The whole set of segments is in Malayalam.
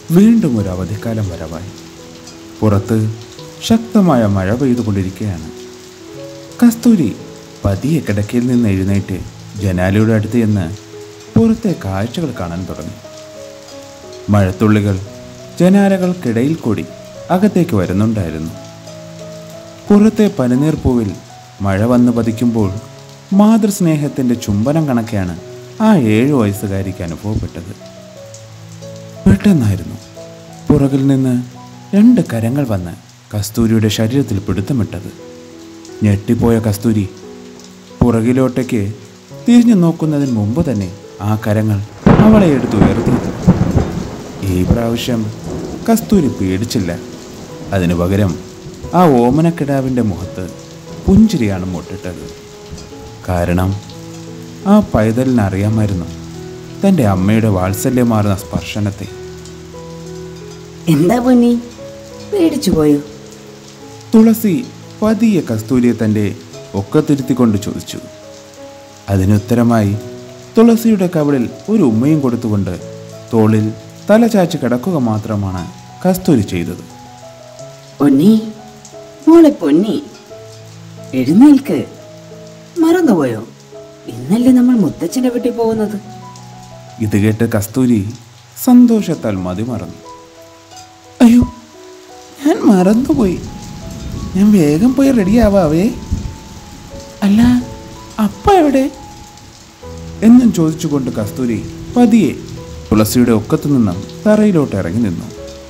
വീണ്ടും ഒരു അവധിക്കാലം വരവായി പുറത്ത് ശക്തമായ മഴ പെയ്തുകൊണ്ടിരിക്കുകയാണ് കസ്തൂരി പതിയെ കിടക്കയിൽ നിന്ന് എഴുന്നേറ്റ് ജനാലയുടെ അടുത്ത് ചെന്ന് പുറത്തെ കാഴ്ചകൾ കാണാൻ തുടങ്ങി മഴത്തുള്ളികൾ ജനാലകൾക്കിടയിൽ കൂടി അകത്തേക്ക് വരുന്നുണ്ടായിരുന്നു പുറത്തെ പനിനീർപ്പൂവിൽ മഴ വന്ന് പതിക്കുമ്പോൾ മാതൃസ്നേഹത്തിൻ്റെ ചുംബനം കണക്കെയാണ് ആ ഏഴു വയസ്സുകാരിക്ക് അനുഭവപ്പെട്ടത് പെട്ടെന്നായിരുന്നു പുറകിൽ നിന്ന് രണ്ട് കരങ്ങൾ വന്ന് കസ്തൂരിയുടെ ശരീരത്തിൽ പിടുത്തമിട്ടത് ഞെട്ടിപ്പോയ കസ്തൂരി പുറകിലോട്ടേക്ക് തിരിഞ്ഞു നോക്കുന്നതിന് മുമ്പ് തന്നെ ആ കരങ്ങൾ അവളെ എടുത്ത് ഉയർത്തിയിരുന്നു ഈ പ്രാവശ്യം കസ്തൂരി പേടിച്ചില്ല അതിനു പകരം ആ ഓമനക്കിടാവിൻ്റെ മുഖത്ത് പുഞ്ചിരിയാണ് മുട്ടിട്ടത് കാരണം ആ പൈതലിന് അറിയാമായിരുന്നു തൻ്റെ അമ്മയുടെ വാത്സല്യമാർന്ന സ്പർശനത്തെ എന്താ പൊന്നി പേടിച്ചു പോയോ തുളസി പതിയെ കസ്തൂരിയെ തൻ്റെ ഒക്കത്തിരുത്തിക്കൊണ്ട് ചോദിച്ചു അതിനുത്തരമായി തുളസിയുടെ കവിളിൽ ഒരു ഉമ്മയും കൊടുത്തുകൊണ്ട് തോളിൽ തല ചാച്ച് കിടക്കുക മാത്രമാണ് കസ്തൂരി ചെയ്തത് പൊന്നി മോളെ പൊന്നി എഴുന്നേൽക്ക് മറന്നുപോയോ ഇന്നല്ലേ നമ്മൾ മുത്തച്ഛന്റെ വീട്ടിൽ പോകുന്നത് ഇത് കേട്ട് കസ്തൂരി സന്തോഷത്താൽ മതിമറന്നു അയ്യോ ഞാൻ മറന്നുപോയി ഞാൻ വേഗം പോയി റെഡിയാവാവേ അല്ല അപ്പ എവിടെ എന്നും ചോദിച്ചുകൊണ്ട് കസ്തൂരി പതിയെ തുളസിയുടെ ഒക്കത്തു നിന്നും തറയിലോട്ട് ഇറങ്ങി നിന്നു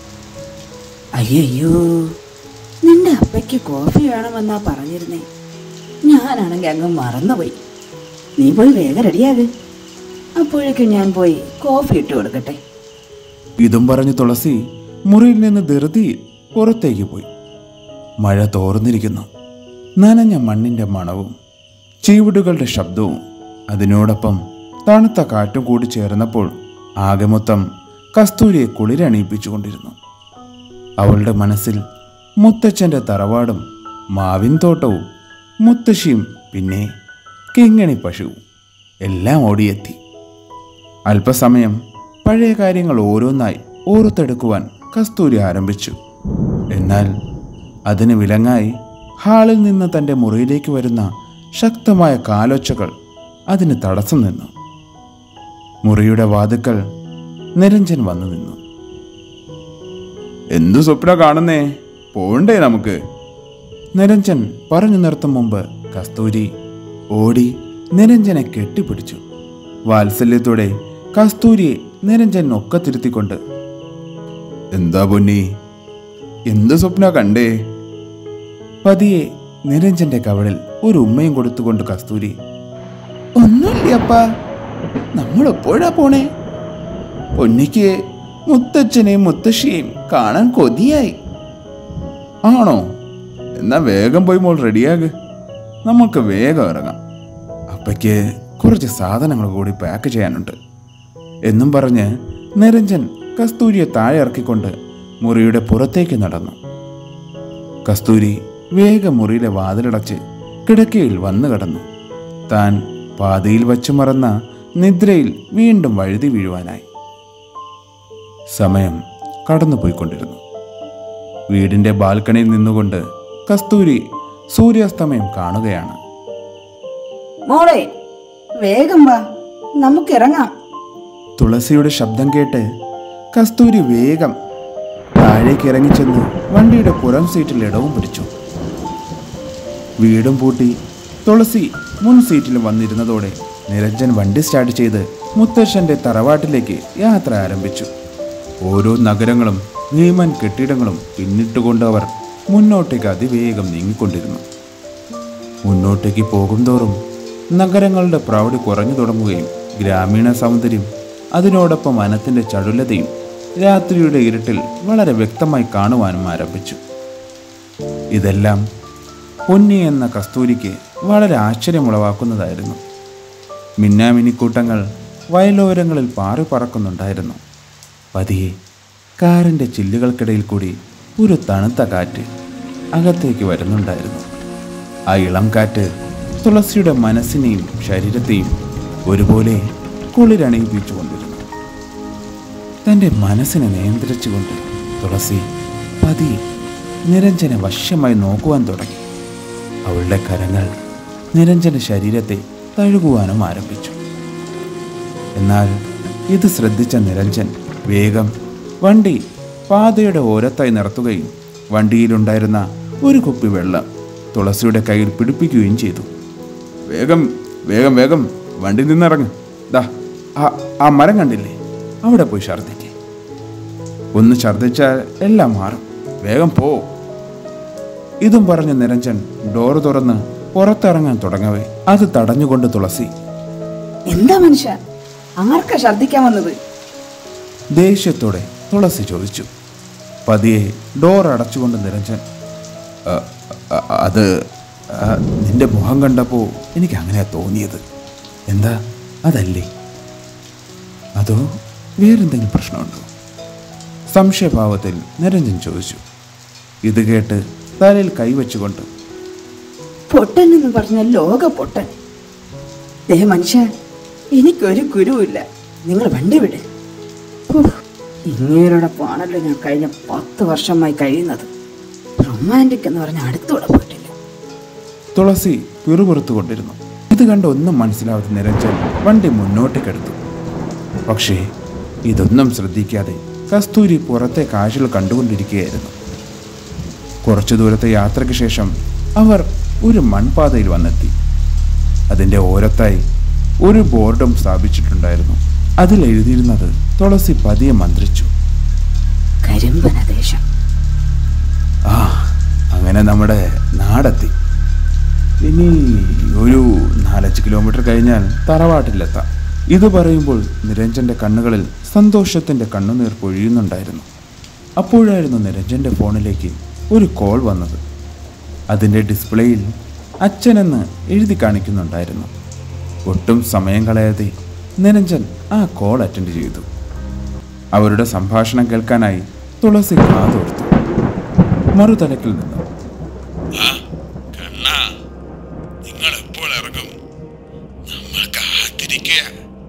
അയ്യോ നിന്റെ അപ്പയ്ക്ക് കോഫി വേണമെന്നാ പറഞ്ഞിരുന്നേ ഞാനാണെങ്കിൽ അങ്ങ് മറന്നുപോയി നീ പോയി വേഗം റെഡിയാക് അപ്പോഴേക്കും ഞാൻ പോയി കോഫി ഇട്ട് കൊടുക്കട്ടെ ഇതും പറഞ്ഞ് തുളസി മുറിയിൽ നിന്ന് ധൃതി പുറത്തേക്ക് പോയി മഴ തോർന്നിരിക്കുന്നു നനഞ്ഞ മണ്ണിൻ്റെ മണവും ചീവിടുകളുടെ ശബ്ദവും അതിനോടൊപ്പം തണുത്ത കാറ്റും കൂടി ചേർന്നപ്പോൾ ആകെ മൊത്തം കസ്തൂരിയെ കുളിരണിയിപ്പിച്ചുകൊണ്ടിരുന്നു അവളുടെ മനസ്സിൽ മുത്തച്ഛൻ്റെ തറവാടും മാവിൻ തോട്ടവും മുത്തശ്ശിയും പിന്നെ കിങ്ങണി പശുവും എല്ലാം ഓടിയെത്തി അല്പസമയം പഴയ കാര്യങ്ങൾ ഓരോന്നായി ഓർത്തെടുക്കുവാൻ കസ്തൂരി ആരംഭിച്ചു എന്നാൽ അതിന് വിലങ്ങായി ഹാളിൽ നിന്ന് തൻ്റെ മുറിയിലേക്ക് വരുന്ന ശക്തമായ കാലൊച്ചകൾ അതിന് തടസ്സം നിന്നു മുറിയുടെ വാതുക്കൽ നിരഞ്ജൻ വന്നു നിന്നു എന്തു സ്വപ്ന കാണുന്നേ പോണ്ടേ നമുക്ക് നിരഞ്ജൻ പറഞ്ഞു നിർത്തും മുമ്പ് കസ്തൂരി ഓടി നിരഞ്ജനെ കെട്ടിപ്പിടിച്ചു വാത്സല്യത്തോടെ കസ്തൂരിയെ നിരഞ്ജൻ ഒക്കത്തിരുത്തിക്കൊണ്ട് എന്താ പൊന്നി എന്ത് സ്വപ്ന കണ്ടേ പതിയെ നിരഞ്ജന്റെ കവളിൽ ഒരു ഉമ്മയും കൊടുത്തുകൊണ്ട് കസ്തൂരി ഒന്നുമില്ലപ്പാ നമ്മൾ എപ്പോഴാ പോണേ പൊന്നിക്ക് മുത്തച്ഛനെയും മുത്തശ്ശിയെയും കാണാൻ കൊതിയായി ആണോ എന്നാ വേഗം പോയി മോൾ റെഡിയാക് നമുക്ക് വേഗം ഇറങ്ങാം അപ്പയ്ക്ക് കുറച്ച് സാധനങ്ങൾ കൂടി പാക്ക് ചെയ്യാനുണ്ട് എന്നും പറഞ്ഞ് നിരഞ്ജൻ കസ്തൂരിയെ താഴെ ഇറക്കിക്കൊണ്ട് മുറിയുടെ പുറത്തേക്ക് നടന്നു കസ്തൂരി വേഗം മുറിയിലെ വാതിലടച്ച് കിടക്കയിൽ വന്നു കടന്നു താൻ പാതയിൽ വച്ചു മറന്ന നിദ്രയിൽ വീണ്ടും വഴുതി വീഴുവാനായി സമയം കടന്നുപോയിക്കൊണ്ടിരുന്നു വീടിന്റെ ബാൽക്കണിയിൽ നിന്നുകൊണ്ട് കസ്തൂരി സൂര്യാസ്തമയം കാണുകയാണ് മോളെ വേഗം വാ നമുക്കിറങ്ങാം തുളസിയുടെ ശബ്ദം കേട്ട് കസ്തൂരി വേഗം താഴേക്ക് ഇറങ്ങിച്ചെന്ന് വണ്ടിയുടെ പുറം സീറ്റിൽ ഇടവും പിടിച്ചു വീടും പൂട്ടി തുളസി മുൻ സീറ്റിൽ വന്നിരുന്നതോടെ നിരഞ്ജൻ വണ്ടി സ്റ്റാർട്ട് ചെയ്ത് മുത്തശ്ശന്റെ തറവാട്ടിലേക്ക് യാത്ര ആരംഭിച്ചു ഓരോ നഗരങ്ങളും ഭീമൻ കെട്ടിടങ്ങളും പിന്നിട്ടുകൊണ്ട് അവർ മുന്നോട്ടേക്ക് അതിവേഗം നീങ്ങിക്കൊണ്ടിരുന്നു മുന്നോട്ടേക്ക് പോകുംതോറും നഗരങ്ങളുടെ പ്രൗഢി കുറഞ്ഞു തുടങ്ങുകയും ഗ്രാമീണ സൗന്ദര്യം അതിനോടൊപ്പം വനത്തിൻ്റെ ചടുലതയും രാത്രിയുടെ ഇരുട്ടിൽ വളരെ വ്യക്തമായി കാണുവാനും ആരംഭിച്ചു ഇതെല്ലാം പൊന്നി എന്ന കസ്തൂരിക്ക് വളരെ ആശ്ചര്യമുളവാക്കുന്നതായിരുന്നു മിന്നാമിനിക്കൂട്ടങ്ങൾ വയലോരങ്ങളിൽ പാറി പറക്കുന്നുണ്ടായിരുന്നു പതിയെ കാറിൻ്റെ ചില്ലുകൾക്കിടയിൽ കൂടി ഒരു തണുത്ത കാറ്റ് അകത്തേക്ക് വരുന്നുണ്ടായിരുന്നു ആ ഇളം കാറ്റ് തുളസിയുടെ മനസ്സിനെയും ശരീരത്തെയും ഒരുപോലെ കുളിരണിയിപ്പിച്ചുകൊണ്ടിരുന്നു തൻ്റെ മനസ്സിനെ നിയന്ത്രിച്ചുകൊണ്ട് തുളസി പതിയെ നിരഞ്ജനെ വശ്യമായി നോക്കുവാൻ തുടങ്ങി അവളുടെ കരങ്ങൾ നിരഞ്ജന ശരീരത്തെ തഴുകുവാനും ആരംഭിച്ചു എന്നാൽ ഇത് ശ്രദ്ധിച്ച നിരഞ്ജൻ വേഗം വണ്ടി പാതയുടെ ഓരത്തായി നിർത്തുകയും വണ്ടിയിലുണ്ടായിരുന്ന ഒരു കുപ്പി വെള്ളം തുളസിയുടെ കയ്യിൽ പിടിപ്പിക്കുകയും ചെയ്തു വേഗം വേഗം വേഗം വണ്ടി നിന്നിറങ്ങ് ദാ ആ ആ മരം കണ്ടില്ലേ അവിടെ പോയി ഛർദ്ദിക്കേ ഒന്ന് ഛർദ്ദിച്ചാൽ എല്ലാം മാറും വേഗം പോ ഇതും പറഞ്ഞ് നിരഞ്ജൻ ഡോറ് തുറന്ന് പുറത്തിറങ്ങാൻ തുടങ്ങവേ അത് തടഞ്ഞുകൊണ്ട് തുളസി എന്താ മനുഷ്യ ആർക്കാ ഛർദ്ദിക്കാൻ വന്നത് ദേഷ്യത്തോടെ തുളസി ചോദിച്ചു പതിയെ ഡോർ അടച്ചുകൊണ്ട് നിരഞ്ജൻ "അ, അ, അത് ആ, നിന്റെ മുഖം കണ്ടപ്പോൾ എനിക്ക് അങ്ങനെയാ തോന്നിയത് എന്താ അതല്ലേ അതോ വേറെന്തെങ്കിലും പ്രശ്നമുണ്ടോ സംശയഭാവത്തിൽ നിരഞ്ജൻ ചോദിച്ചു ഇത് കേട്ട് തലയിൽ കൈവച്ചുകൊണ്ട് പൊട്ടൻ എന്ന് പറഞ്ഞ ലോക പൊട്ടൻ ദേ മനുഷ്യ എനിക്കൊരു ഗുരുവില്ല നിങ്ങൾ വണ്ടി വിട് ഉഫ്, ഇങ്ങേരോടൊപ്പമാണല്ലോ ഞാൻ കഴിഞ്ഞ പത്ത് വർഷമായി കഴിയുന്നത് റൊമാൻറ്റിക് എന്ന് പറഞ്ഞ അടുത്തൂടെ പോയിട്ടില്ല തുളസി പിറുപിറുത്തുകൊണ്ടിരുന്നു ഇത് കണ്ട് ഒന്നും മനസ്സിലാവാത്ത നിരഞ്ജൻ വണ്ടി മുന്നോട്ടേക്കെടുത്തു പക്ഷേ ഇതൊന്നും ശ്രദ്ധിക്കാതെ കസ്തൂരി പുറത്തെ കാഴ്ചകൾ കണ്ടുകൊണ്ടിരിക്കുകയായിരുന്നു കുറച്ചു ദൂരത്തെ യാത്രയ്ക്ക് ശേഷം അവർ ഒരു മൺപാതയിൽ വന്നെത്തി അതിൻ്റെ ഓരത്തായി ഒരു ബോർഡും സ്ഥാപിച്ചിട്ടുണ്ടായിരുന്നു അതിൽ എഴുതിയിരുന്നത് തുളസി പതിയെ മന്ത്രിച്ചു കരിമ്പന ദേശം ആ അങ്ങനെ നമ്മുടെ നാടെത്തി ഇനി ഒരു നാലഞ്ച് കിലോമീറ്റർ കഴിഞ്ഞാൽ തറവാട്ടിലെത്താം ഇത് പറയുമ്പോൾ നിരഞ്ജന്റെ കണ്ണുകളിൽ സന്തോഷത്തിന്റെ കണ്ണുനീർ പൊഴിയുന്നുണ്ടായിരുന്നു അപ്പോഴായിരുന്നു നിരഞ്ജന്റെ ഫോണിലേക്ക് ഒരു കോൾ വന്നത് അതിൻ്റെ ഡിസ്പ്ലേയിൽ അച്ഛനെന്ന് എഴുതി കാണിക്കുന്നുണ്ടായിരുന്നു ഒട്ടും സമയം കളയാതെ നിരഞ്ജൻ ആ കോൾ അറ്റൻഡ് ചെയ്തു അവരുടെ സംഭാഷണം കേൾക്കാനായി തുളസി കാതോർത്തു മറുതലക്കിൽ നിന്ന് നിങ്ങൾ എപ്പോൾ ഇറങ്ങും നമ്മൾ കാത്തിരിക്കുക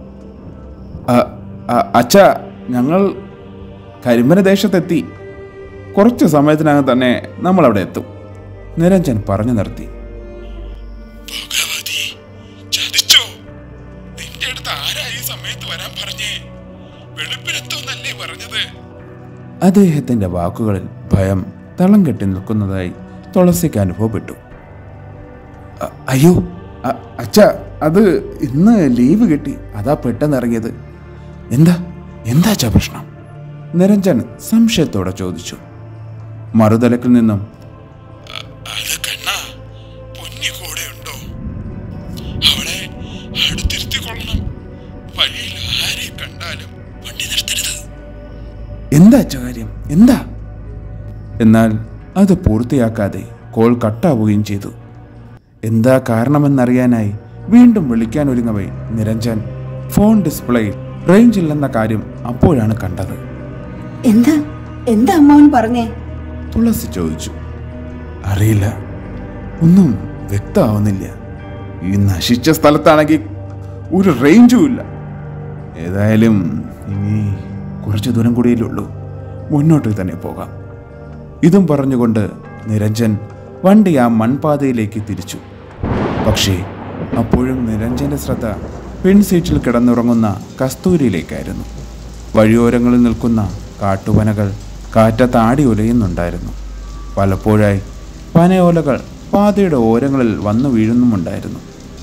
അച്ഛ ഞങ്ങൾ കരിമന ദേശത്തെത്തി കുറച്ച് സമയത്തിനകം തന്നെ നമ്മൾ അവിടെ എത്തും നിരഞ്ജൻ പറഞ്ഞു നിർത്തി ഭഗവതി ചതിച്ചോ നിന്റെ അടുത്ത് ആരാ ഈ സമയത്ത് വരാൻ പറഞ്ഞേ വെളുപ്പിനെത്തോന്നല്ലേ പറഞ്ഞത് അദ്ദേഹത്തിന്റെ വാക്കുകളിൽ ഭയം തളം കെട്ടി നിൽക്കുന്നതായി തുളസിക്ക് അനുഭവപ്പെട്ടു അ- അയ്യോ അ- അച്ഛ അത് ഇന്ന് ലീവ് കിട്ടി അതാ പെട്ടെന്ന് ഇറങ്ങിയത് എന്താ എന്താ അച്ഛാ പ്രശ്നം നിരഞ്ജൻ സംശയത്തോടെ ചോദിച്ചു മറുതലക്കിൽ നിന്നും അത് കണ്ണ പൊന്നി കൂടെ ഉണ്ടോ അവളെ അടുത്തിരുത്തിക്കൊള്ളണം വഴിയിൽ ആരെ കണ്ടാലും വണ്ടി നിർത്തരുത് എന്താ അച്ഛ കാര്യം എന്താ എന്നാൽ അത് പൂർത്തിയാക്കാതെ കോൾ കട്ടാവുകയും ചെയ്തു എന്താ കാരണമെന്നറിയാനായി വീണ്ടും വിളിക്കാൻ ഒരുങ്ങവേ നിരഞ്ജൻ ഫോൺ ഡിസ്പ്ലേയിൽ റേഞ്ച് ഇല്ലെന്ന കാര്യം അപ്പോഴാണ് കണ്ടത് എന്താ എന്താ അമ്മാവൻ പറഞ്ഞേ തുളസി ചോദിച്ചു അറിയില്ല ഒന്നും വ്യക്തമാവുന്നില്ല ഈ നശിച്ച സ്ഥലത്താണെങ്കിൽ ഒരു റേഞ്ചും ഇല്ല ഏതായാലും ഇനി കുറച്ച് ദൂരം കൂടിയല്ലേ ഉള്ളൂ മുന്നോട്ട് തന്നെ പോകാം ഇതും പറഞ്ഞുകൊണ്ട് നിരഞ്ജൻ വണ്ടി ആ മൺപാതയിലേക്ക് തിരിച്ചു പക്ഷേ അപ്പോഴും നിരഞ്ജന്റെ ശ്രദ്ധ പിൻസീറ്റിൽ കിടന്നുറങ്ങുന്ന കസ്തൂരിയിലേക്കായിരുന്നു വഴിയോരങ്ങളിൽ നിൽക്കുന്ന കാട്ടുപനകൾ കാറ്റത്ത് ആടി ഉലയുന്നുണ്ടായിരുന്നു പലപ്പോഴായി പനയോലകൾ പാതയുടെ ഓരങ്ങളിൽ വന്നു വീഴുന്നുമുണ്ടായിരുന്നു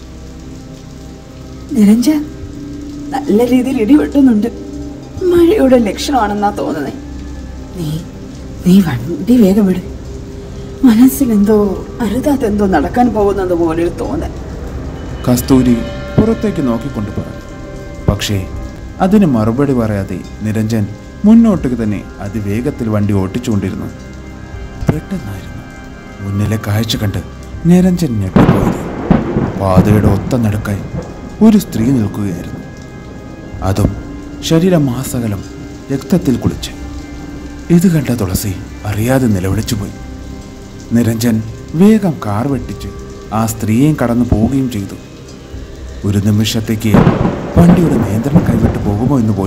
നിരഞ്ജ നല്ല രീതിയിൽ ഇടിവെട്ടുന്നുണ്ട് മഴയുടെ ലക്ഷണമാണെന്നാ തോന്നുന്നേ നീ നീ വണ്ടി വേഗം വിട് മനസ്സിലെന്തോ അരുതാത്തെന്തോ നടക്കാൻ പോകുന്നത് പോലൊരു തോന്നൽ കസ്തൂരി പുറത്തേക്ക് നോക്കിക്കൊണ്ട് പറഞ്ഞു പക്ഷേ അതിന് മറുപടി പറയാതെ നിരഞ്ജൻ മുന്നോട്ട് തന്നെ അതിവേഗത്തിൽ വണ്ടി ഓട്ടിച്ചുകൊണ്ടിരുന്നു പെട്ടെന്നായിരുന്നു മുന്നിലെ കാഴ്ച കണ്ട് നിരഞ്ജൻ ഞെട്ടിപ്പോയത് പാതയുടെ ഒത്ത നടുക്കായി ഒരു സ്ത്രീ നിൽക്കുകയായിരുന്നു അതും ശരീരമാസകലം രക്തത്തിൽ കുളിച്ച് ഇത് കണ്ട തുളസി അറിയാതെ നിലവിളിച്ചുപോയി നിരഞ്ജൻ വേഗം കാർ വെട്ടിച്ച് ആ സ്ത്രീയെയും കടന്നു പോവുകയും ചെയ്തു ഒരു നിമിഷത്തേക്ക് വണ്ടിയുടെ നിയന്ത്രണം കൈവിട്ട് പോകുമോ എന്ന് പോലും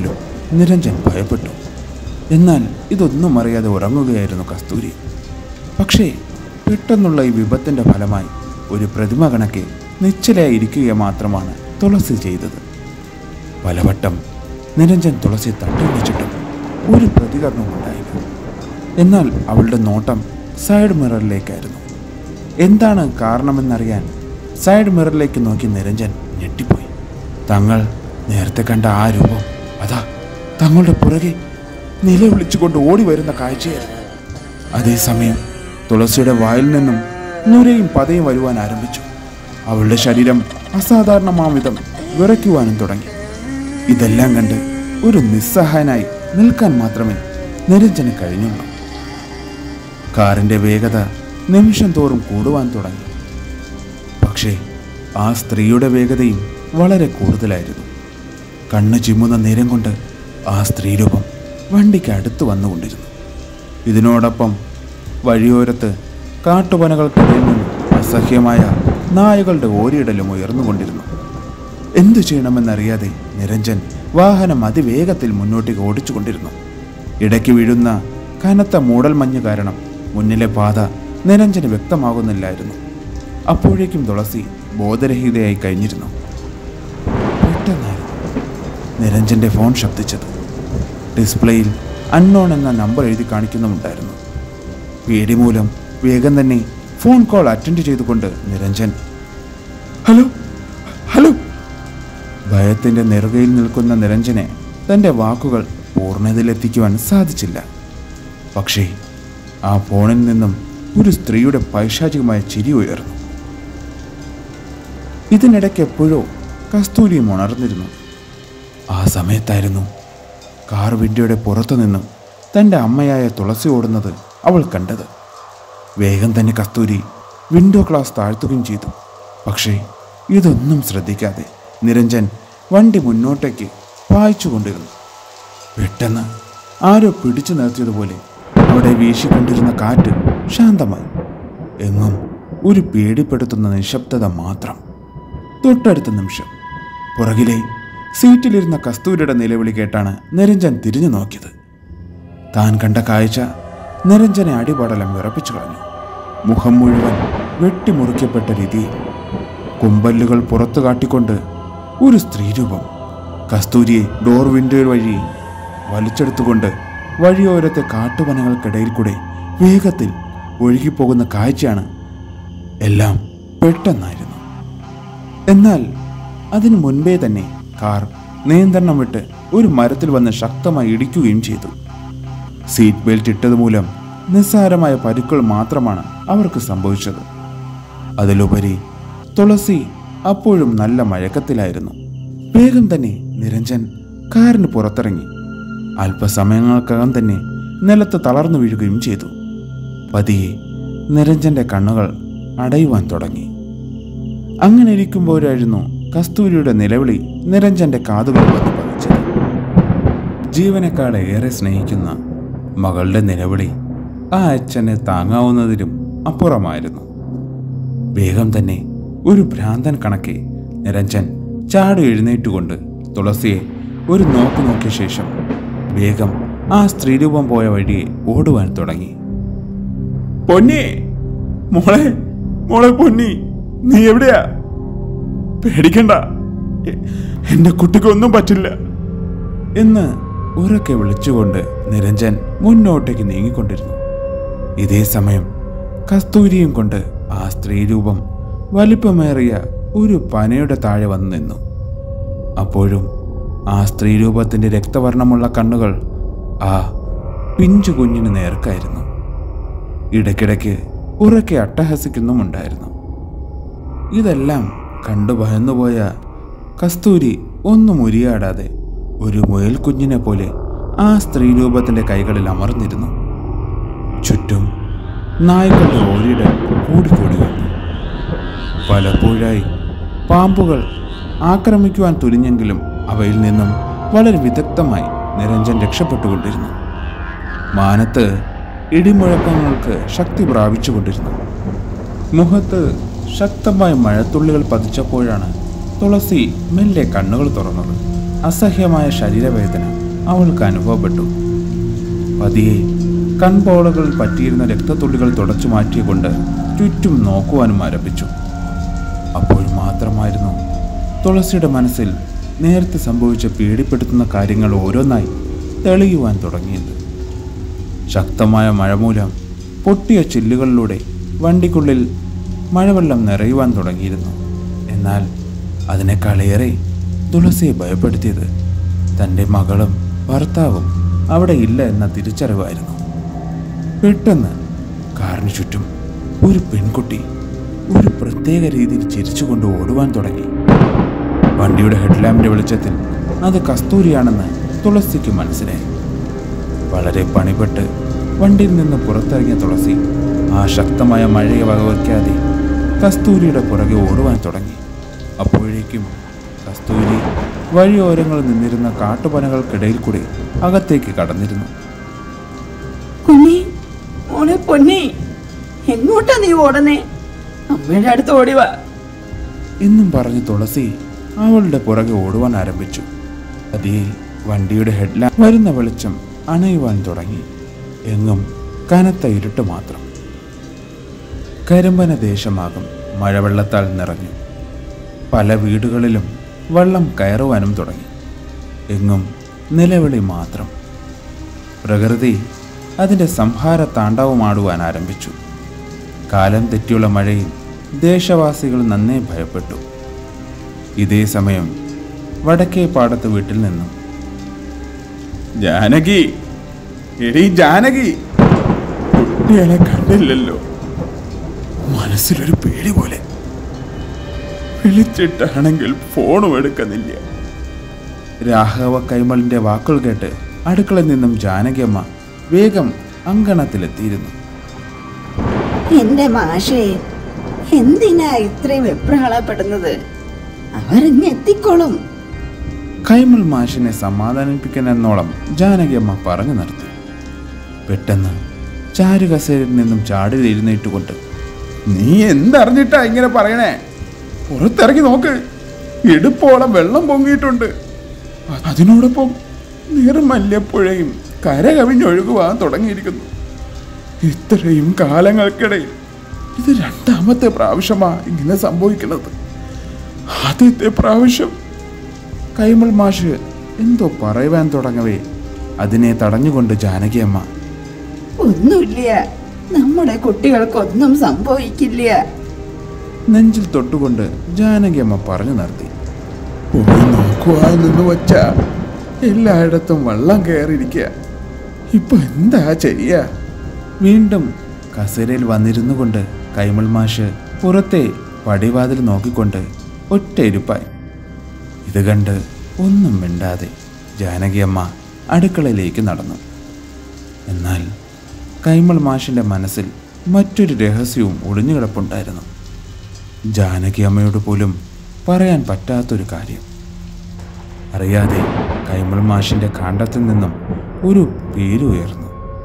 നിരഞ്ജൻ ഭയപ്പെട്ടു എന്നാൽ ഇതൊന്നും അറിയാതെ ഉറങ്ങുകയായിരുന്നു കസ്തൂരി പക്ഷേ പെട്ടെന്നുള്ള ഈ വിപത്തിൻ്റെ ഫലമായി ഒരു പ്രതിമ കണക്കെ നിശ്ചലയായി ഇരിക്കുക മാത്രമാണ് തുളസി ചെയ്തത് പലവട്ടം നിരഞ്ജൻ തുളസി തട്ടി വിളിച്ചിട്ടും ഒരു പ്രതികരണവും ഉണ്ടായില്ല എന്നാൽ അവളുടെ നോട്ടം സൈഡ് മിററിലേക്കായിരുന്നു എന്താണ് കാരണമെന്നറിയാൻ സൈഡ് മിററിലേക്ക് നോക്കി നിരഞ്ജൻ ഞെട്ടിപ്പോയി തങ്ങൾ നേരത്തെ കണ്ട ആ രൂപം അതാ തങ്ങളുടെ പുറകെ നിലവിളിച്ചുകൊണ്ട് ഓടി വരുന്ന കാഴ്ചയായിരുന്നു അതേസമയം തുളസിയുടെ വായിൽ നിന്നും നുരയും പതയും വരുവാൻ ആരംഭിച്ചു അവളുടെ ശരീരം അസാധാരണമാവിധം വിറയ്ക്കുവാനും തുടങ്ങി ഇതെല്ലാം കണ്ട് ഒരു നിസ്സഹായനായി നിൽക്കാൻ മാത്രമേ നിരഞ്ജന് കഴിഞ്ഞുള്ളൂ കാറിന്റെ വേഗത നിമിഷം തോറും കൂടുവാൻ തുടങ്ങി പക്ഷേ ആ സ്ത്രീയുടെ വേഗതയും വളരെ കൂടുതലായിരുന്നു കണ്ണ് ചിമ്മുന്ന നേരം കൊണ്ട് ആ സ്ത്രീരൂപം വണ്ടിക്ക് അടുത്ത് വന്നുകൊണ്ടിരുന്നു ഇതിനോടൊപ്പം വഴിയോരത്ത് കാട്ടുപനകൾക്കിടയിൽ നിന്നും അസഹ്യമായ നായകളുടെ ഓരിയിടലും ഉയർന്നുകൊണ്ടിരുന്നു എന്തു ചെയ്യണമെന്നറിയാതെ നിരഞ്ജൻ വാഹനം അതിവേഗത്തിൽ മുന്നോട്ടേക്ക് ഓടിച്ചുകൊണ്ടിരുന്നു ഇടയ്ക്ക് വീഴുന്ന കനത്ത മൂടൽമഞ്ഞ് കാരണം മുന്നിലെ പാത നിരഞ്ജന് വ്യക്തമാകുന്നില്ലായിരുന്നു അപ്പോഴേക്കും തുളസി ബോധരഹിതയായി കഴിഞ്ഞിരുന്നു പെട്ടെന്നായിരുന്നു നിരഞ്ജന്റെ ഫോൺ ശബ്ദിച്ചത് ഡിസ്പ്ലേയിൽ അൺനോൺ എന്ന നമ്പർ എഴുതി കാണിക്കുന്നുമുണ്ടായിരുന്നു പേടി മൂലം വേഗം തന്നെ ഫോൺ കോൾ അറ്റൻഡ് ചെയ്തുകൊണ്ട് നിരഞ്ജൻ ഹലോ ഹലോ ഭയത്തിന്റെ നെറുകയിൽ നിൽക്കുന്ന നിരഞ്ജനെ തന്റെ വാക്കുകൾ പൂർണ്ണതയിലെത്തിക്കുവാൻ സാധിച്ചില്ല പക്ഷേ ആ ഫോണിൽ നിന്നും ഒരു സ്ത്രീയുടെ പൈശാചികമായ ചിരി ഉയർന്നു ഇതിനിടയ്ക്ക് എപ്പോഴോ കസ്തൂരിയും ഉണർന്നിരുന്നു ആ സമയത്തായിരുന്നു കാർ വിൻഡോയുടെ പുറത്തു നിന്നും തൻ്റെ അമ്മയായ തുളസി ഓടുന്നത് അവൾ കണ്ടത് വേഗം തന്നെ കസ്തൂരി വിൻഡോ ഗ്ലാസ് താഴ്ത്തുകയും ചെയ്തു പക്ഷേ ഇതൊന്നും ശ്രദ്ധിക്കാതെ നിരഞ്ജൻ വണ്ടി മുന്നോട്ടേക്ക് പായിച്ചുകൊണ്ടിരുന്നു പെട്ടെന്ന് ആരോ പിടിച്ചു നിർത്തിയതുപോലെ അവിടെ വീശിക്കൊണ്ടിരുന്ന കാറ്റ് ശാന്തമായി എങ്ങും ഒരു പേടിപ്പെടുത്തുന്ന നിശബ്ദത മാത്രം തൊട്ടടുത്ത നിമിഷം പുറകിലെ സീറ്റിലിരുന്ന കസ്തൂരിയുടെ നിലവിളി കേട്ടാണ് നിരഞ്ജൻ തിരിഞ്ഞു നോക്കിയത് താൻ കണ്ട കാഴ്ച നിരഞ്ജനെ അടിപടലം വിറപ്പിച്ചു കളഞ്ഞു മുഖം മുഴുവൻ വെട്ടിമുറിക്കപ്പെട്ട രീതിയിൽ കുമ്പല്ലുകൾ പുറത്തു കാട്ടിക്കൊണ്ട് ഒരു സ്ത്രീരൂപം കസ്തൂരിയെ ഡോർ വിൻഡോ വഴി വലിച്ചെടുത്തുകൊണ്ട് വഴിയോരത്തെ കാട്ടുവനകൾക്കിടയിൽ കൂടെ വേഗത്തിൽ ഒഴുകിപ്പോകുന്ന കാഴ്ചയാണ് എല്ലാം പെട്ടെന്നായിരുന്നു എന്നാൽ അതിനു മുൻപേ തന്നെ കാർ നിയന്ത്രണം വിട്ട് ഒരു മരത്തിൽ വന്ന് ശക്തമായി ഇടിക്കുകയും ചെയ്തു സീറ്റ് ബെൽറ്റ് ഇട്ടത് മൂലം നിസ്സാരമായ പരിക്കുകൾ മാത്രമാണ് അവർക്ക് സംഭവിച്ചത് അതിലുപരി തുളസി അപ്പോഴും നല്ല മയക്കത്തിലായിരുന്നു വേഗം തന്നെ നിരഞ്ജൻ കാറിന് പുറത്തിറങ്ങി അല്പസമയങ്ങൾക്കകം തന്നെ നിലത്ത് തളർന്നു വീഴുകയും ചെയ്തു പതിയെ നിരഞ്ജന്റെ കണ്ണുകൾ അടയുവാൻ തുടങ്ങി അങ്ങനെ ഇരിക്കുമ്പോഴായിരുന്നു കസ്തൂരിയുടെ നിലവിളി നിരഞ്ജന്റെ കാതുകൾ വന്ന് പതിച്ചത് ജീവനേക്കാൾ ഏറെ സ്നേഹിക്കുന്ന മകളുടെ നിലവിളി ആ അച്ഛനെ താങ്ങാവുന്നതിലും അപ്പുറമായിരുന്നു വേഗം തന്നെ ഒരു ഭ്രാന്തൻ കണക്കെ നിരഞ്ജൻ ചാടി എഴുന്നേറ്റുകൊണ്ട് തുളസിയെ ഒരു നോക്ക് നോക്കിയ ശേഷം വേഗം ആ സ്ത്രീരൂപം പോയ വഴിയെ ഓടുവാൻ തുടങ്ങി പൊന്നി മോളെ മോളെ പൊന്നി നീ എവിടെയാ പേടിക്കണ്ട എ- എന്റെ കുട്ടിക്കൊന്നും പറ്റില്ല എന്ന് ഉറക്കെ വിളിച്ചുകൊണ്ട് നിരഞ്ജൻ മുന്നോട്ടേക്ക് നീങ്ങിക്കൊണ്ടിരുന്നു ഇതേ സമയം കസ്തൂരിയും കൊണ്ട് ആ സ്ത്രീരൂപം വലിപ്പമേറിയ ഒരു പനയുടെ താഴെ വന്നു നിന്നു അപ്പോഴും ആ സ്ത്രീരൂപത്തിന്റെ രക്തവർണ്ണമുള്ള കണ്ണുകൾ ആ പിഞ്ചു കുഞ്ഞിന് നേർക്കായിരുന്നു ഇടയ്ക്കിടയ്ക്ക് ഉറക്കെ അട്ടഹസിക്കുന്നുമുണ്ടായിരുന്നു ഇതെല്ലാം കണ്ടു ഭയന്നുപോയ കസ്തൂരി ഒന്നും ഉരിയാടാതെ ഒരു മുയൽ കുഞ്ഞിനെ പോലെ ആ സ്ത്രീരൂപത്തിന്റെ കൈകളിൽ അമർന്നിരുന്നു ചുറ്റും നായ്ക്കളുടെ ഓരിയുടെ കൂടിക്കൂടി വന്നു പലപ്പോഴായി പാമ്പുകൾ ആക്രമിക്കുവാൻ തുനിഞ്ഞെങ്കിലും അവയിൽ നിന്നും വളരെ വിദഗ്ധമായി നിരഞ്ജൻ രക്ഷപ്പെട്ടുകൊണ്ടിരുന്നു മാനത്ത് ഇടിമുഴക്കങ്ങൾക്ക് ശക്തി പ്രാപിച്ചുകൊണ്ടിരുന്നു മുഖത്ത് ശക്തമായ മഴത്തുള്ളികൾ പതിച്ചപ്പോഴാണ് തുളസി മെല്ലെ കണ്ണുകൾ തുറന്നത് അസഹ്യമായ ശരീരവേദന അവൾക്ക് അനുഭവപ്പെട്ടു പതിയെ കൺപോളകളിൽ പറ്റിയിരുന്ന രക്തത്തുള്ളികൾ തുടച്ചു മാറ്റിക്കൊണ്ട് ചുറ്റും നോക്കുവാനും ആരംഭിച്ചു അപ്പോൾ മാത്രമായിരുന്നു തുളസിയുടെ മനസ്സിൽ നേരത്തെ സംഭവിച്ച പേടിപ്പെടുത്തുന്ന കാര്യങ്ങൾ ഓരോന്നായി തെളിയുവാൻ തുടങ്ങിയത് ശക്തമായ മഴ മൂലം പൊട്ടിയ ചില്ലുകളിലൂടെ വണ്ടിക്കുള്ളിൽ മഴവെള്ളം നിറയുവാൻ തുടങ്ങിയിരുന്നു എന്നാൽ അതിനേക്കാളേറെ തുളസിയെ ഭയപ്പെടുത്തിയത് തൻ്റെ മകളും ഭർത്താവും അവിടെ ഇല്ല എന്ന തിരിച്ചറിവായിരുന്നു പെട്ടെന്ന് കാറിന് ചുറ്റും ഒരു പെൺകുട്ടി ഒരു പ്രത്യേക രീതിയിൽ ചിരിച്ചുകൊണ്ട് ഓടുവാൻ തുടങ്ങി വണ്ടിയുടെ ഹെഡ്ലാമ്പിന്റെ വെളിച്ചത്തിൽ അത് കസ്തൂരിയാണെന്ന് തുളസിക്ക് മനസ്സിലായി വളരെ പണിപ്പെട്ട് വണ്ടിയിൽ നിന്ന് പുറത്തിറങ്ങിയ തുളസി ആ ശക്തമായ മഴയെ വകവയ്ക്കാതെ കസ്തൂരിയുടെ പുറകെ ഓടുവാൻ തുടങ്ങി അപ്പോഴേക്കും കസ്തൂരി വഴിയോരങ്ങളിൽ നിന്നിരുന്ന കാട്ടുപനകൾക്കിടയിൽ കൂടി അകത്തേക്ക് കടന്നിരുന്നു കുഞ്ഞി മോളെ പൊന്നി എങ്ങോട്ടാ നീ ഓടണേ അമ്മയുടെ അടുത്ത് ഓടിവാ എന്നും പറഞ്ഞ് തുളസി അവളുടെ പുറകെ ഓടുവാൻ ആരംഭിച്ചു അതേ വണ്ടിയുടെ ഹെഡ്ലാമ്പ് വരുന്ന വെളിച്ചം അണയുവാൻ തുടങ്ങി എങ്ങും കനത്ത ഇരുട്ട് മാത്രം കരിമ്പന ദേശമാകും മഴവെള്ളത്താൽ നിറഞ്ഞു പല വീടുകളിലും വെള്ളം കയറുവാനും തുടങ്ങി എങ്ങും നിലവിളി മാത്രം പ്രകൃതി അതിൻ്റെ സംഹാര താണ്ഡവമാടുവാൻ ആരംഭിച്ചു കാലം തെറ്റിയുള്ള മഴയിൽ ദേശവാസികൾ നന്നേ ഭയപ്പെട്ടു ഇതേ സമയം വടക്കേ പാടത്ത് വീട്ടിൽ നിന്നും ജാനകി എടീ ജാനകി കുട്ടികളെ കണ്ടില്ലല്ലോ മനസ്സിലൊരു പേടി പോലെ വിളിച്ചിട്ടാണെങ്കിൽ ഫോണും എടുക്കുന്നില്ല രാഘവ കൈമളിന്റെ വാക്കുകൾ കേട്ട് അടുക്കളയിൽ നിന്നും ജാനകിയമ്മ വേഗം അങ്കണത്തിലെത്തിയിരുന്നു എന്റെ മാഷേ എന്തിനാ ഇത്രയും വെപ്രാളപ്പെടുന്നത് അവരിങ്ങ് എത്തിക്കോളും കൈമൾ മാഷിനെ സമാധാനിപ്പിക്കാനെന്നോളം ജാനകിയമ്മ പറഞ്ഞു നിർത്തി പെട്ടെന്ന് ചാരുകസേരയിൽ നിന്നും ചാടി എഴുന്നേറ്റുകൊണ്ട് നീ എന്തറിഞ്ഞിട്ടാ ഇങ്ങനെ പറയണേ പുറത്തിറങ്ങി നോക്ക് ഇടുപ്പോളം വെള്ളം പൊങ്ങിയിട്ടുണ്ട് അതിനോടൊപ്പം നിർമല്യപ്പുഴയും കര കവിഞ്ഞൊഴുകുവാൻ തുടങ്ങിയിരിക്കുന്നു ഇത്രയും കാലങ്ങൾക്കിടയിൽ ഇത് രണ്ടാമത്തെ പ്രാവശ്യമാ ഇങ്ങനെ സംഭവിക്കുന്നത് ആദ്യത്തെ പ്രാവശ്യം കൈമൾ മാഷ് എന്തോ പറയുവാൻ തുടങ്ങവേ അതിനെ തടഞ്ഞുകൊണ്ട് ജാനകിയമ്മ ഒന്നുമില്ല നമ്മുടെ കുട്ടികൾക്കൊന്നും സംഭവിക്കില്ല നെഞ്ചിൽ തൊട്ടുകൊണ്ട് ജാനകിയമ്മ പറഞ്ഞു നിർത്തി പോയി നോക്കുവാനെന്ന് വച്ച എല്ലായിടത്തും വെള്ളം കയറിയിരിക്കുക ഇപ്പൊ എന്താ ചെയ്യാ വീണ്ടും കസേരയിൽ വന്നിരുന്നു കൊണ്ട് കൈമൾ മാഷ് പുറത്തെ പടിവാതിൽ നോക്കിക്കൊണ്ട് ഒറ്റ ഇരുപ്പായി ഇത് കണ്ട് ഒന്നും മിണ്ടാതെ ജാനകിയമ്മ അടുക്കളയിലേക്ക് നടന്നു എന്നാൽ കൈമൾ മാഷിന്റെ മനസ്സിൽ മറ്റൊരു രഹസ്യവും ഒളിഞ്ഞുകിടപ്പുണ്ടായിരുന്നു ജാനകി അമ്മയോട് പോലും പറയാൻ പറ്റാത്തൊരു കാര്യം അറിയാതെ കൈമൾ മാഷിന്റെ കാണ്ടത്തിൽ നിന്നും ഒരു പേരുയർന്നു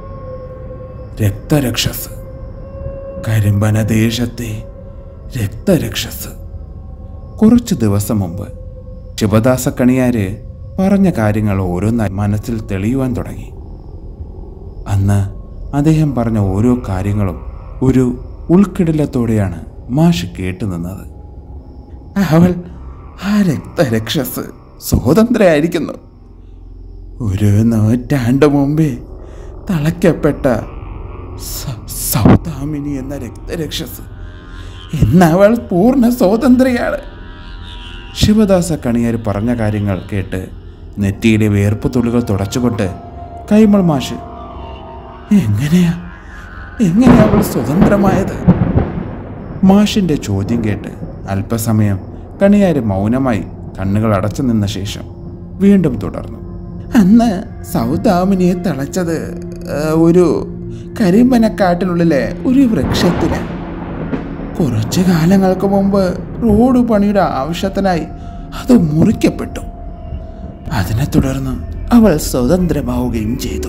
രക്തരക്ഷസ് കരിമ്പന ദേശത്തെ രക്തരക്ഷസ് കുറച്ചു ദിവസം മുമ്പ് ശിവദാസ കണിയാര് പറഞ്ഞ കാര്യങ്ങൾ ഓരോന്നായി മനസ്സിൽ തെളിയുവാൻ തുടങ്ങി അന്ന് അദ്ദേഹം പറഞ്ഞ ഓരോ കാര്യങ്ങളും ഒരു ഉൾക്കിടിലത്തോടെയാണ് മാഷ് കേട്ടു നിന്നത് അവൾ ആ രക്തരക്ഷസ് സ്വതന്ത്രയായിരിക്കുന്നു ഒരു നൂറ്റാണ്ട് മുമ്പേ തളയ്ക്കപ്പെട്ട സ- സൗദാമിനി എന്ന രക്തരക്ഷസ് എന്നവൾ പൂർണ്ണ സ്വാതന്ത്ര്യയാണ് ശിവദാസ കണിയാർ പറഞ്ഞ കാര്യങ്ങൾ കേട്ട് നെറ്റിയിലെ വേർപ്പ് തുള്ളികൾ തുടച്ചുകൊണ്ട് കൈമൾ മാഷ് എങ്ങനെയാ എങ്ങനെയാ അവൾ സ്വതന്ത്രമായത് മാഷിന്റെ ചോദ്യം കേട്ട് അല്പസമയം കണിയാര് മൗനമായി കണ്ണുകൾ അടച്ചു നിന്ന ശേഷം വീണ്ടും തുടർന്നു അന്ന് സൗദാമിനിയെ തളച്ചത് ആ, ഒരു കരിമ്പനക്കാട്ടിനുള്ളിലെ ഒരു വൃക്ഷത്തിലാണ് കുറച്ചു കാലങ്ങൾക്ക് മുമ്പ് റോഡ് പണിയുടെ ആവശ്യത്തിനായി അത് മുറിക്കപ്പെട്ടു അതിനെ തുടർന്ന് അവൾ സ്വതന്ത്രമാവുകയും ചെയ്തു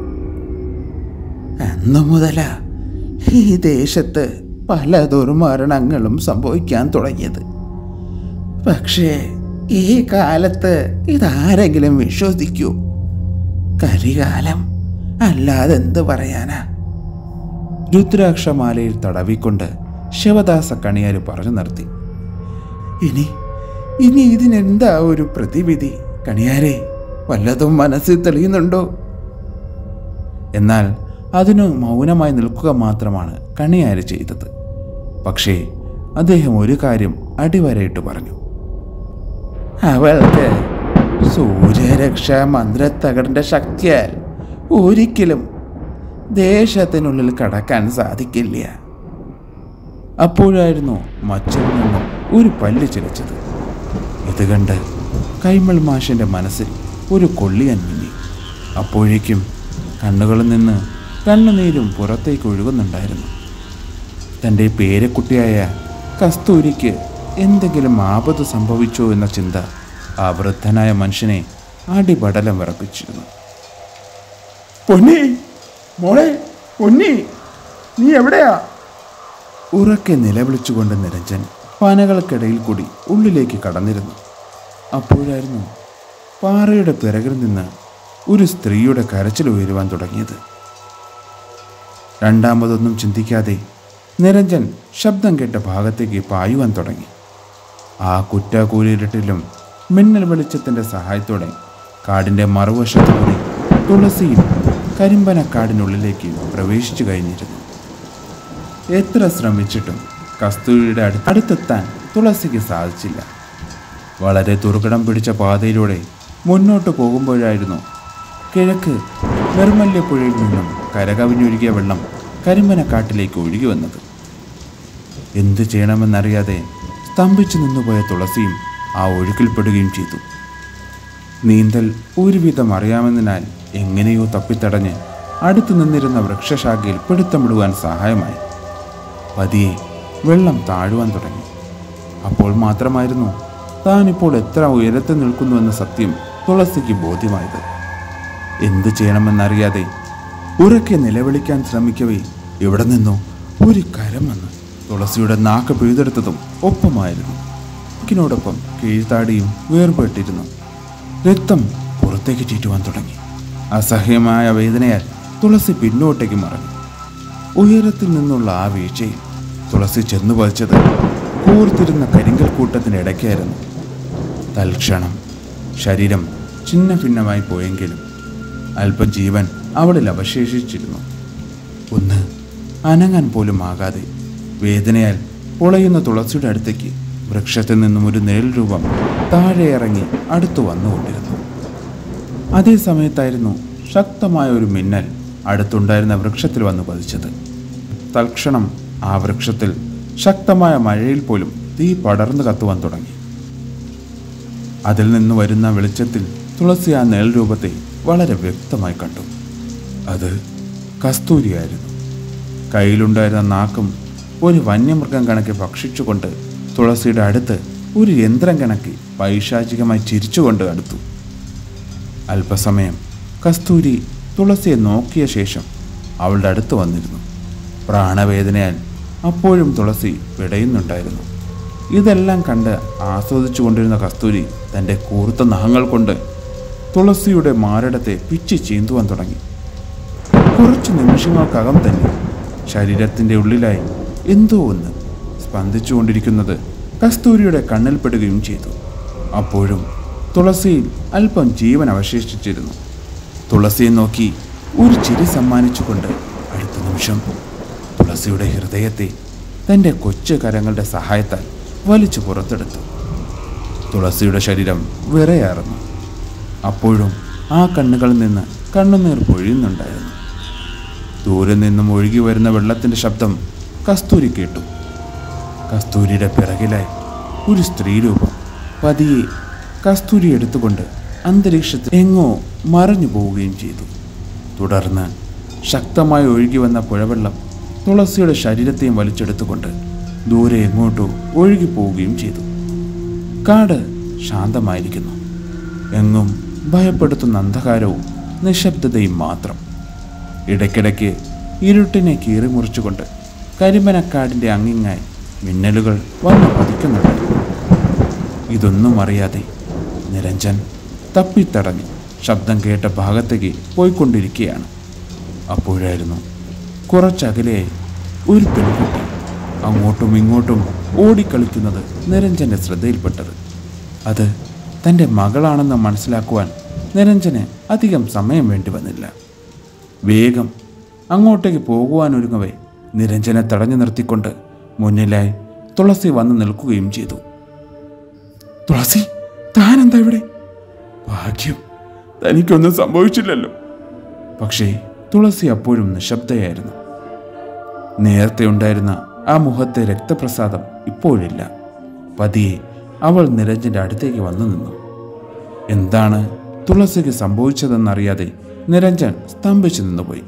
അന്നു മുതലാ ഈ ദേശത്ത് പല ദുർമരണങ്ങളും സംഭവിക്കാൻ തുടങ്ങിയത് പക്ഷേ ഈ കാലത്ത് ഇതാരെങ്കിലും വിശ്വസിക്കൂ കരികാലം അല്ലാതെ എന്ത് പറയാനാ രുദ്രാക്ഷമാലയിൽ തടവിക്കൊണ്ട് ശിവദാസ കണിയാര് പറഞ്ഞു നിർത്തി ഇനി ഇനി ഇതിനെന്താ ഒരു പ്രതിവിധി കണിയാരെ വല്ലതും മനസ്സിൽ തെളിയുന്നുണ്ടോ എന്നാൽ അതിനു മൗനമായി നിൽക്കുക മാത്രമാണ് കണിയാര് ചെയ്തത് പക്ഷേ അദ്ദേഹം ഒരു കാര്യം അടിവരയിട്ട് പറഞ്ഞു അവൾക്ക് സൂര്യരക്ഷാ മന്ത്രത്തകടിന്റെ ശക്തിയാൽ ഒരിക്കലും ദേശത്തിനുള്ളിൽ കടക്കാൻ സാധിക്കില്ല അപ്പോഴായിരുന്നു മച്ചിൽ നിന്നും ഒരു പല്ല് ചിലച്ചത് ഇത് കണ്ട് കൈമൾ മാഷിന്റെ മനസ്സിൽ ഒരു കൊള്ളിയാൻ മിന്നി അപ്പോഴേക്കും കണ്ണുകളിൽ നിന്ന് കണ്ണുനീരും പുറത്തേക്ക് ഒഴുകുന്നുണ്ടായിരുന്നു തൻ്റെ പേരക്കുട്ടിയായ കസ്തൂരിക്ക് എന്തെങ്കിലും ആപത്ത് സംഭവിച്ചോ എന്ന ചിന്ത ആ വൃദ്ധനായ മനുഷ്യനെ അടിപടലം വിറപ്പിച്ചിരുന്നു പൊന്നി മോളെ പൊന്നി നീ എവിടെയാ ഉറക്കെ നിലവിളിച്ചുകൊണ്ട് നിരഞ്ജൻ പനകൾക്കിടയിൽ കൂടി ഉള്ളിലേക്ക് കടന്നിരുന്നു അപ്പോഴായിരുന്നു പാറയുടെ പിറകിൽ നിന്ന് ഒരു സ്ത്രീയുടെ കരച്ചിൽ ഉയരുവാൻ തുടങ്ങിയത് രണ്ടാമതൊന്നും ചിന്തിക്കാതെ നിരഞ്ജൻ ശബ്ദം കേട്ട ഭാഗത്തേക്ക് പായുവാൻ തുടങ്ങി ആ കുറ്റാക്കൂരിട്ടിലും മിന്നൽ വെളിച്ചത്തിൻ്റെ സഹായത്തോടെ കാടിൻ്റെ മറുവശത്തു കൂടി തുളസിയും കരിമ്പനക്കാടിനുള്ളിലേക്ക് പ്രവേശിച്ചു കഴിഞ്ഞിരുന്നു എത്ര ശ്രമിച്ചിട്ടും കസ്തൂരിയുടെ അടുത്ത് അടുത്തെത്താൻ തുളസിക്ക് സാധിച്ചില്ല വളരെ ദുർഘടം പിടിച്ച പാതയിലൂടെ മുന്നോട്ട് പോകുമ്പോഴായിരുന്നു കിഴക്ക് നിർമ്മല്യപ്പുഴയിൽ നിന്നും കരകവിഞ്ഞൊഴുകിയ വെള്ളം കരിമ്പനക്കാട്ടിലേക്ക് ഒഴുകി വന്നത് എന്തു ചെയ്യണമെന്നറിയാതെ സ്തംഭിച്ചു നിന്നുപോയ തുളസിയും ആ ഒഴുക്കിൽപ്പെടുകയും ചെയ്തു നീന്തൽ ഒരുവിധം അറിയാമെന്നതിനാൽ എങ്ങനെയോ തപ്പിത്തടഞ്ഞ് അടുത്തു നിന്നിരുന്ന വൃക്ഷശാഖയിൽ പിടുത്തമിടുവാൻ സഹായമായി പതിയെ വെള്ളം താഴുവാൻ തുടങ്ങി അപ്പോൾ മാത്രമായിരുന്നു താനിപ്പോൾ എത്ര ഉയരത്തിൽ നിൽക്കുന്നുവെന്ന സത്യം തുളസിക്ക് ബോധ്യമായത് എന്തു ചെയ്യണമെന്നറിയാതെ ഉറക്കെ നിലവിളിക്കാൻ ശ്രമിക്കവേ എവിടെ നിന്നോ ഒരു കരം വന്ന് തുളസിയുടെ നാക്ക് പിഴുതെടുത്തതും ഒപ്പമായിരുന്നു ിനോടൊപ്പം കീഴ്ത്താടിയും വേർപെട്ടിരുന്നു രക്തം പുറത്തേക്ക് ചീറ്റുവാൻ തുടങ്ങി അസഹ്യമായ വേദനയാൽ തുളസി പിന്നോട്ടേക്ക് മറഞ്ഞു ഉയരത്തിൽ നിന്നുള്ള ആ വീഴ്ചയിൽ തുളസി ചെന്നു പതിച്ചത് കൂർത്തിരുന്ന കരിങ്കൽ കൂട്ടത്തിന് ഇടയ്ക്കായിരുന്നു തൽക്ഷണം ശരീരം ചിന്ന ഭിന്നമായി പോയെങ്കിലും അല്പം ജീവൻ അവളിൽ അവശേഷിച്ചിരുന്നു ഒന്ന് അനങ്ങാൻ പോലും ആകാതെ വേദനയാൽ പൊളയുന്ന തുളസിയുടെ അടുത്തേക്ക് വൃക്ഷത്തിൽ നിന്നും ഒരു നിഴൽ രൂപം താഴെ ഇറങ്ങി അടുത്തു വന്നുകൊണ്ടിരുന്നു അതേ സമയത്തായിരുന്നു ശക്തമായ ഒരു മിന്നൽ അടുത്തുണ്ടായിരുന്ന വൃക്ഷത്തിൽ വന്ന് പതിച്ചത് തൽക്ഷണം ആ വൃക്ഷത്തിൽ ശക്തമായ മഴയിൽ പോലും തീ പടർന്നു കത്തുവാൻ തുടങ്ങി അതിൽ നിന്ന് വരുന്ന വെളിച്ചത്തിൽ തുളസി ആ നിഴൽ രൂപത്തെ വളരെ വ്യക്തമായി കണ്ടു അത് കസ്തൂരിയായിരുന്നു കയ്യിലുണ്ടായിരുന്ന നാക്കും ഒരു വന്യമൃഗം കണക്കെ ഭക്ഷിച്ചുകൊണ്ട് തുളസിയുടെ അടുത്ത് ഒരു യന്ത്രം കണക്കി പൈശാചികമായി ചിരിച്ചുകൊണ്ട് അടുത്തു അല്പസമയം കസ്തൂരി തുളസിയെ നോക്കിയ ശേഷം അവളുടെ അടുത്ത് വന്നിരുന്നു പ്രാണവേദനയാൽ അപ്പോഴും തുളസി പിടയുന്നുണ്ടായിരുന്നു ഇതെല്ലാം കണ്ട് ആസ്വദിച്ചു കൊണ്ടിരുന്ന കസ്തൂരി തൻ്റെ കൂർത്ത നഖങ്ങൾ കൊണ്ട് തുളസിയുടെ മാരടത്തെ പിച്ചി ചീന്തുവാൻ തുടങ്ങി കുറച്ച് നിമിഷങ്ങൾക്കകം തന്നെ ശരീരത്തിൻ്റെ ഉള്ളിലായി എന്തോ ഒന്ന് സ്പന്ദിച്ചുകൊണ്ടിരിക്കുന്നത് കസ്തൂരിയുടെ കണ്ണിൽപ്പെടുകയും ചെയ്തു അപ്പോഴും തുളസിയിൽ അല്പം ജീവൻ അവശേഷിച്ചിരുന്നു തുളസിയെ നോക്കി ഒരു ചിരി സമ്മാനിച്ചുകൊണ്ട് അടുത്ത നിമിഷം തുളസിയുടെ ഹൃദയത്തെ തൻ്റെ കൊച്ചു കരങ്ങളുടെ സഹായത്താൽ വലിച്ചു പുറത്തെടുത്തു തുളസിയുടെ ശരീരം വിറയാറുന്നു അപ്പോഴും ആ കണ്ണുകളിൽ നിന്ന് കണ്ണുനീർ പൊഴിയുന്നുണ്ടായിരുന്നു ദൂരെ നിന്നും ഒഴുകി വരുന്ന വെള്ളത്തിൻ്റെ ശബ്ദം കസ്തൂരി കേട്ടു കസ്തൂരിയുടെ പിറകിലായി ഒരു സ്ത്രീരൂപം പതിയെ കസ്തൂരി എടുത്തുകൊണ്ട് അന്തരീക്ഷത്തിൽ എങ്ങോ മറഞ്ഞു പോവുകയും ചെയ്തു തുടർന്ന് ശക്തമായി ഒഴുകി വന്ന പുഴവെള്ളം തുളസിയുടെ ശരീരത്തെയും വലിച്ചെടുത്തുകൊണ്ട് ദൂരെ എങ്ങോട്ടോ ഒഴുകി പോവുകയും ചെയ്തു കാട് ശാന്തമായിരിക്കുന്നു എങ്ങും ഭയപ്പെടുത്തുന്ന അന്ധകാരവും നിശബ്ദതയും മാത്രം ഇടയ്ക്കിടയ്ക്ക് ഇരുട്ടിനെ കീറിമുറിച്ചുകൊണ്ട് കരിമ്പനക്കാടിൻ്റെ അങ്ങിങ്ങായി മിന്നലുകൾ വന്നു പതിക്കുന്നുണ്ട് ഇതൊന്നും അറിയാതെ നിരഞ്ജൻ തപ്പിത്തടഞ്ഞ് ശബ്ദം കേട്ട ഭാഗത്തേക്ക് പോയിക്കൊണ്ടിരിക്കുകയാണ് അപ്പോഴായിരുന്നു കുറച്ചകലെയായി ഒരു പെൺകുട്ടി അങ്ങോട്ടും ഇങ്ങോട്ടും ഓടിക്കളിക്കുന്നത് നിരഞ്ജന്റെ ശ്രദ്ധയിൽപ്പെട്ടത് അത് തൻ്റെ മകളാണെന്ന് മനസ്സിലാക്കുവാൻ നിരഞ്ജന് അധികം സമയം വേണ്ടി വന്നില്ല വേഗം അങ്ങോട്ടേക്ക് പോകുവാനൊരുങ്ങവേ നിരഞ്ജനെ തടഞ്ഞു നിർത്തിക്കൊണ്ട് മുന്നിലായി തുളസി വന്ന് നിൽക്കുകയും ചെയ്തു തുളസി താനെന്താ ഇവിടെ ഭാഗ്യം തനിക്കൊന്നും സംഭവിച്ചില്ലല്ലോ പക്ഷേ തുളസി അപ്പോഴും നിശബ്ദയായിരുന്നു നേരത്തെ ഉണ്ടായിരുന്ന ആ മുഖത്തെ രക്തപ്രസാദം ഇപ്പോഴില്ല പതിയെ അവൾ നിരഞ്ജന്റെ അടുത്തേക്ക് വന്നു നിന്നു എന്താണ് തുളസിക്ക് സംഭവിച്ചതെന്നറിയാതെ നിരഞ്ജൻ സ്തംഭിച്ചു നിന്നുപോയി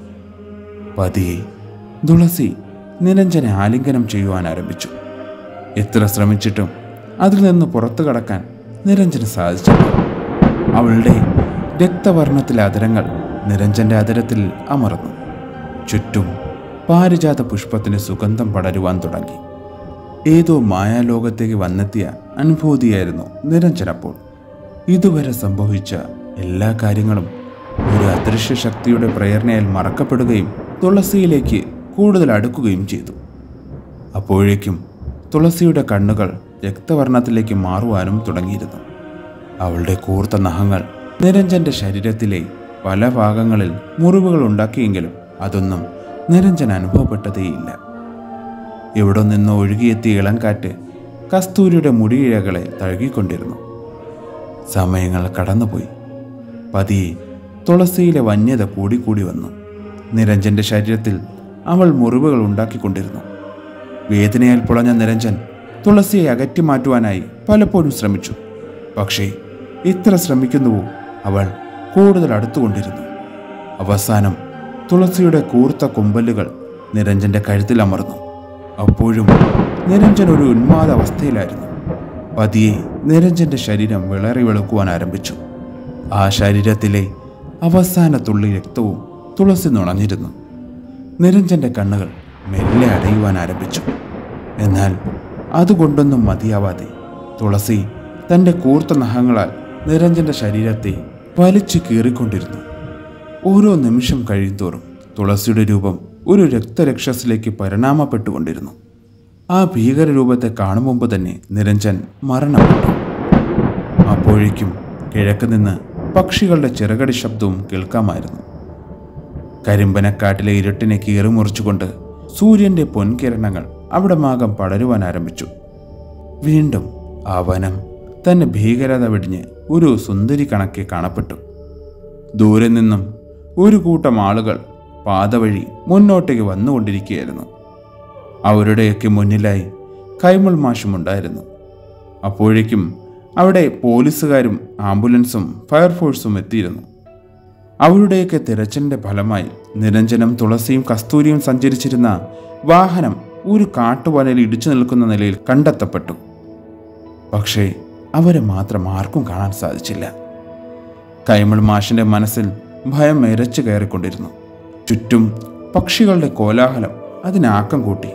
പതിയെ തുളസി നിരഞ്ജനെ ആലിംഗനം ചെയ്യുവാൻ ആരംഭിച്ചു എത്ര ശ്രമിച്ചിട്ടും അതിൽ നിന്ന് പുറത്തു കടക്കാൻ നിരഞ്ജന് സാധിച്ചില്ല അവളുടെ രക്തവർണ്ണത്തിലെ അതരങ്ങൾ നിരഞ്ജന്റെ അതരത്തിൽ അമർന്നു ചുറ്റും പാരിജാത പുഷ്പത്തിന് സുഗന്ധം പടരുവാൻ തുടങ്ങി ഏതോ മായാലോകത്തേക്ക് വന്നെത്തിയ അനുഭൂതിയായിരുന്നു നിരഞ്ജനപ്പോൾ ഇതുവരെ സംഭവിച്ച എല്ലാ കാര്യങ്ങളും ഒരു അദൃശ്യ ശക്തിയുടെ പ്രേരണയാൽ മറക്കപ്പെടുകയും തുളസിയിലേക്ക് കൂടുതൽ അടുക്കുകയും ചെയ്തു അപ്പോഴേക്കും തുളസിയുടെ കണ്ണുകൾ രക്തവർണ്ണത്തിലേക്ക് മാറുവാനും തുടങ്ങിയിരുന്നു അവളുടെ കൂർത്ത നഖങ്ങൾ നിരഞ്ജന്റെ ശരീരത്തിലെ പല ഭാഗങ്ങളിൽ മുറിവുകൾ ഉണ്ടാക്കിയെങ്കിലും അതൊന്നും നിരഞ്ജൻ അനുഭവപ്പെട്ടതേയില്ല എവിടെ നിന്നോ ഒഴുകിയെത്തിയ ഇളംകാറ്റ് കസ്തൂരിയുടെ മുടിയിഴകളെ തഴുകിക്കൊണ്ടിരുന്നു സമയങ്ങൾ കടന്നുപോയി പതിയെ തുളസിയിലെ വന്യത കൂടിക്കൂടി വന്നു നിരഞ്ജന്റെ ശരീരത്തിൽ അവൾ മുറിവുകൾ ഉണ്ടാക്കിക്കൊണ്ടിരുന്നു വേദനയാൽ പുളഞ്ഞ നിരഞ്ജൻ തുളസിയെ അകറ്റി മാറ്റുവാനായി പലപ്പോഴും ശ്രമിച്ചു പക്ഷേ എത്ര ശ്രമിക്കുന്നുവോ അവൾ കൂടുതൽ അടുത്തുകൊണ്ടിരുന്നു അവസാനം തുളസിയുടെ കൂർത്ത കൊമ്പലുകൾ നിരഞ്ജന്റെ കഴുത്തിൽ അമർന്നു അപ്പോഴും നിരഞ്ജൻ ഒരു ഉന്മാദ അവസ്ഥയിലായിരുന്നു പതിയെ നിരഞ്ജന്റെ ശരീരം വിളറി വെളുക്കുവാൻ ആരംഭിച്ചു ആ ശരീരത്തിലെ അവസാന തുള്ളി രക്തവും തുളസി നുണഞ്ഞിരുന്നു നിരഞ്ജന്റെ കണ്ണുകൾ മെല്ലെ അടയുവാൻ ആരംഭിച്ചു എന്നാൽ അതുകൊണ്ടൊന്നും മതിയാവാതെ തുളസി തൻ്റെ കൂർത്ത നഖങ്ങളാൽ നിരഞ്ജന്റെ ശരീരത്തെ വലിച്ചു കീറിക്കൊണ്ടിരുന്നു ഓരോ നിമിഷം കഴിയുന്തോറും തുളസിയുടെ രൂപം ഒരു രക്തരക്ഷസിലേക്ക് പരിണാമപ്പെട്ടുകൊണ്ടിരുന്നു ആ ഭീകരരൂപത്തെ കാണും മുമ്പ് തന്നെ നിരഞ്ജൻ മരണപ്പെട്ടു അപ്പോഴേക്കും കിഴക്ക് നിന്ന് പക്ഷികളുടെ ചിറകടി ശബ്ദവും കേൾക്കാമായിരുന്നു കരിമ്പനക്കാട്ടിലെ ഇരുട്ടിനെ കീറിമുറിച്ചുകൊണ്ട് സൂര്യന്റെ പൊൻകിരണങ്ങൾ അവിടെ മാകം പടരുവാൻ ആരംഭിച്ചു വീണ്ടും ആ വനം തന്നെ ഭീകരത വെടിഞ്ഞ് ഒരു സുന്ദരി കണക്കെ കാണപ്പെട്ടു ദൂരെ നിന്നും ഒരു കൂട്ടം ആളുകൾ പാത വഴി മുന്നോട്ടേക്ക് വന്നുകൊണ്ടിരിക്കുകയായിരുന്നു അവരുടെയൊക്കെ മുന്നിലായി കൈമൾ മാഷുമുണ്ടായിരുന്നു അപ്പോഴേക്കും അവിടെ പോലീസുകാരും ആംബുലൻസും ഫയർഫോഴ്സും എത്തിയിരുന്നു അവരുടെയൊക്കെ തിരച്ചിലിന്റെ ഫലമായി നിരഞ്ജനം തുളസിയും കസ്തൂരിയും സഞ്ചരിച്ചിരുന്ന വാഹനം ഒരു കാട്ടുവനയിൽ ഇടിച്ചു നിൽക്കുന്ന നിലയിൽ കണ്ടെത്തപ്പെട്ടു പക്ഷേ അവരെ മാത്രം ആർക്കും കാണാൻ സാധിച്ചില്ല കൈമൾ മാഷിന്റെ മനസ്സിൽ ഭയം ഇരച്ചു കയറിക്കൊണ്ടിരുന്നു ചുറ്റും പക്ഷികളുടെ കോലാഹലം അതിനാക്കം കൂട്ടി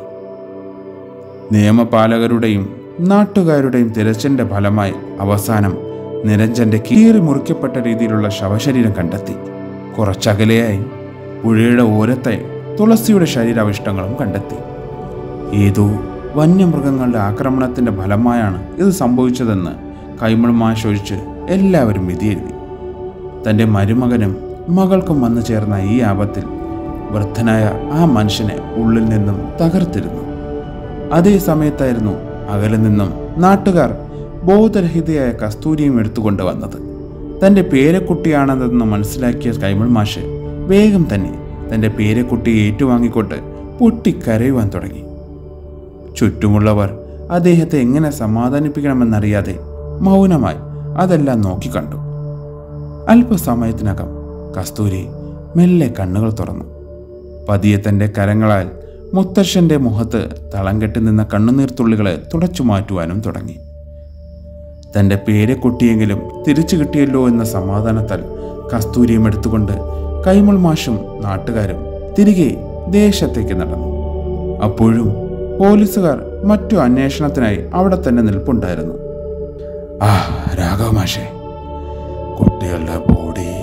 നിയമപാലകരുടെയും നാട്ടുകാരുടെയും തിരച്ചിലിന്റെ ഫലമായി അവസാനം നിരഞ്ജന്റെ കീറി മുറിക്കപ്പെട്ട രീതിയിലുള്ള ശവശരീരം കണ്ടെത്തി കുറച്ചകലെയായി പുഴയുടെ ഓരത്തെ തുളസിയുടെ ശരീരാവിഷ്ടങ്ങളും കണ്ടെത്തി ഏതോ വന്യമൃഗങ്ങളുടെ ആക്രമണത്തിന്റെ ഫലമായാണ് ഇത് സംഭവിച്ചതെന്ന് കൈമൾ മാഷ് ഒഴിച്ച് എല്ലാവരും വിധിയെഴുതി തൻ്റെ മരുമകനും മകൾക്കും വന്നു ചേർന്ന ഈ ആപത്തിൽ വൃദ്ധനായ ആ മനുഷ്യനെ ഉള്ളിൽ നിന്നും തകർത്തിരുന്നു അതേ സമയത്തായിരുന്നു അകലെ നിന്നും നാട്ടുകാർ ബോധരഹിതയായ കസ്തൂരിയും എടുത്തുകൊണ്ട് വന്നത് തൻ്റെ പേരക്കുട്ടിയാണെന്ന് മനസ്സിലാക്കിയ കൈമൾ മാഷ് വേഗം തന്നെ തൻ്റെ പേരക്കുട്ടിയെ ഏറ്റുവാങ്ങിക്കൊണ്ട് പൊട്ടിക്കരയുവാൻ തുടങ്ങി ചുറ്റുമുള്ളവർ അദ്ദേഹത്തെ എങ്ങനെ സമാധാനിപ്പിക്കണമെന്നറിയാതെ മൗനമായി അതെല്ലാം നോക്കിക്കണ്ടു അല്പസമയത്തിനകം കസ്തൂരി മെല്ലെ കണ്ണുകൾ തുറന്നു പതിയെ തൻ്റെ കരങ്ങളാൽ മുത്തശ്ശന്റെ മുഖത്ത് തളം കെട്ടി നിന്ന കണ്ണുനീർത്തുള്ളികളെ തുടച്ചു മാറ്റുവാനും തുടങ്ങി തൻ്റെ പേരെക്കുട്ടിയെങ്കിലും തിരിച്ചു കിട്ടിയല്ലോ എന്ന സമാധാനത്താൽ കസ്തൂരിയും എടുത്തുകൊണ്ട് കൈമൾ മാഷും നാട്ടുകാരും തിരികെ ദേശത്തേക്ക് നടന്നു അപ്പോഴും പോലീസുകാർ മറ്റു അന്വേഷണത്തിനായി അവിടെ തന്നെ നിൽപ്പുണ്ടായിരുന്നു ആ രാഘവ മാഷേ കുട്ടികളുടെ ബോഡി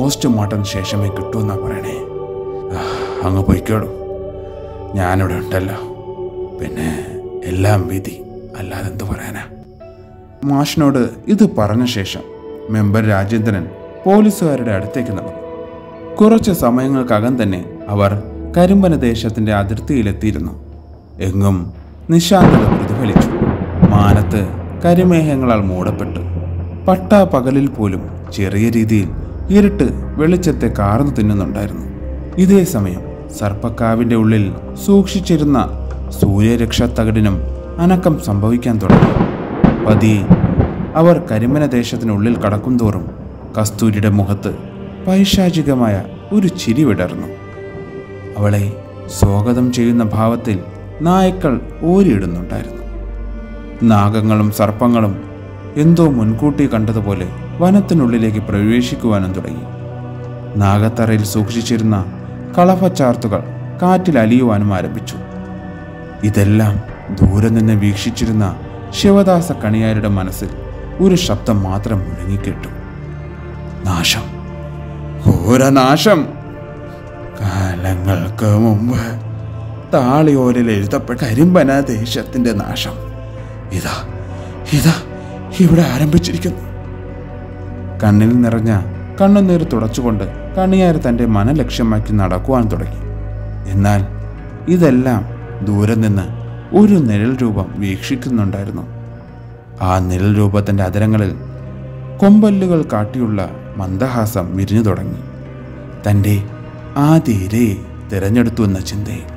പോസ്റ്റ്മോർട്ടം ശേഷമേ കിട്ടുമെന്നാ പറയണേ ആ, അങ്ങ് പൊയ്ക്കോളൂ ഞാനിവിടെ ഉണ്ടല്ലോ പിന്നെ എല്ലാം വിധി അല്ലാതെ എന്തു പറയാനാ മാഷിനോട് ഇത് പറഞ്ഞ ശേഷം മെമ്പർ രാജേന്ദ്രൻ പോലീസുകാരുടെ അടുത്തേക്ക് നടന്നു കുറച്ച് സമയങ്ങൾക്കകം തന്നെ അവർ കരിമ്പന ദേശത്തിന്റെ അതിർത്തിയിലെത്തിയിരുന്നു എങ്ങും നിശാന്തത പ്രതിഫലിച്ചു മാനത്ത് കരിമേഘങ്ങളാൽ മൂടപ്പെട്ടു പട്ടാ പകലിൽ പോലും ചെറിയ രീതിയിൽ ഇരുട്ട് വെളിച്ചത്തെ കാർന്നു തിന്നുന്നുണ്ടായിരുന്നു ഇതേ സമയം സർപ്പക്കാവിന്റെ ഉള്ളിൽ സൂക്ഷിച്ചിരുന്ന സൂര്യരക്ഷാത്തകടിനും അനക്കം സംഭവിക്കാൻ തുടങ്ങി പതിയെ അവർ കരിമന ദേശത്തിനുള്ളിൽ കടക്കുംതോറും കസ്തൂരിയുടെ മുഖത്ത് പൈശാചികമായ ഒരു ചിരി വിടർന്നു അവളെ സ്വാഗതം ചെയ്യുന്ന ഭാവത്തിൽ നായ്ക്കൾ ഓരിയിടുന്നുണ്ടായിരുന്നു നാഗങ്ങളും സർപ്പങ്ങളും എന്തോ മുൻകൂട്ടി കണ്ടതുപോലെ വനത്തിനുള്ളിലേക്ക് പ്രവേശിക്കുവാനും തുടങ്ങി നാഗത്തറയിൽ സൂക്ഷിച്ചിരുന്ന കളഭച്ചാർത്തുകൾ കാറ്റിൽ അലിയുവാനും ആരംഭിച്ചു ഇതെല്ലാം ദൂരെ നിന്ന് വീക്ഷിച്ചിരുന്ന ശിവദാസ കണിയാരുടെ മനസ്സിൽ ഒരു ശബ്ദം മാത്രം മുഴങ്ങിക്കേട്ടു നാശം ഘോരനാശം കാലങ്ങൾക്ക് മുമ്പ് താളിയോലിൽ എഴുതപ്പെട്ട കരിമ്പന ദേശത്തിന്റെ നാശം ഇതാ ഇതാ ഇവിടെ ആരംഭിച്ചിരിക്കുന്നു കണ്ണിൽ നിറഞ്ഞ കണ്ണുനീർ തുടച്ചുകൊണ്ട് കണിയാർ തൻ്റെ മനലക്ഷ്യമാക്കി നടക്കുവാൻ തുടങ്ങി എന്നാൽ ഇതെല്ലാം ദൂരെ നിന്ന് ഒരു നിഴൽ രൂപം വീക്ഷിക്കുന്നുണ്ടായിരുന്നു ആ നിഴൽ രൂപത്തിൻ്റെ അതിരങ്ങളിൽ കൊമ്പല്ലുകൾ കാട്ടിയുള്ള മന്ദഹാസം വിരിഞ്ഞു തുടങ്ങി തൻ്റെ ആദ്യ ഇരയെ തിരഞ്ഞെടുത്തു എന്ന ചിന്തയിൽ